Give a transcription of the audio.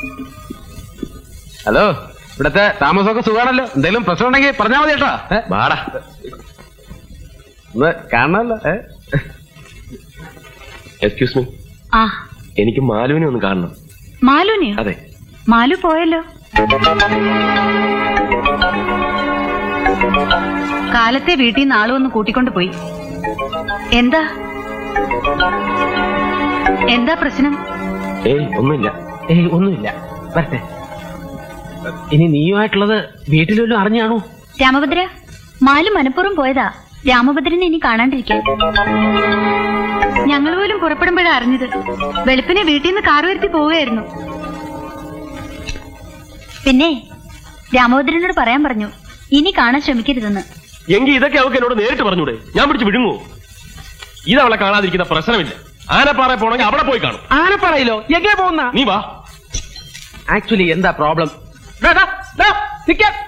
Hello ഇവിടത്തെ താമസമൊക്കെ സുഖാണല്ലോ എന്തെങ്കിലും പ്രശ്നം ഉണ്ടെങ്കിൽ പറഞ്ഞാൽ മതി കേട്ടോ ഏ? വാടാ ഒന്ന് കാണണമല്ലോ ഏ? എക്സ്ക്യൂസ് മീ ആ എനിക്ക് മാലുവിനെ ഒന്ന് കാണണം മാലുനെയോ അതെ മാലു പോയല്ലോ കാലത്തെ വീട്ടിൽ നിന്ന് ആളുവന്ന് കൂട്ടിക്കൊണ്ട് പോയി എന്താ എന്താ പ്രശ്നം ഏയ് ഒന്നുമില്ല ഏയ് ഒന്നുമില്ല വരട്ടെ ഇനി നീയുമായിട്ടുള്ളത് വീട്ടിലും അറിഞ്ഞാണോ രാമഭദ്ര മാലു മനഃപൂർവ്വം പോയതാ രാമഭദ്രനെ ഇനി കാണാണ്ടിരിക്കാൻ ഞങ്ങൾ പോലും പുറപ്പെടുമ്പോഴാ അറിഞ്ഞത് വെളുപ്പിനെ വീട്ടിൽ നിന്ന് കാർ വരുത്തി പോവുകയായിരുന്നു പിന്നെ രാമഭദ്രനോട് പറയാൻ പറഞ്ഞു ഇനി കാണാൻ ശ്രമിക്കരുതെന്ന് എങ്കിൽ ഇതൊക്കെ അവൾക്ക് എന്നോട് നേരിട്ട് പറഞ്ഞൂടെ ഞാൻ പിടിച്ച് വിഴുങ്ങോ ഇതവളെ കാണാതിരിക്കുന്ന പ്രശ്നമില്ല ആനപ്പാറ പോണെങ്കിൽ അവിടെ പോയി കാണും ആനെ പറയില്ലോ എങ്ങനെ പോകുന്ന നീ വാ ആക്ച്വലി എന്താ പ്രോബ്ലം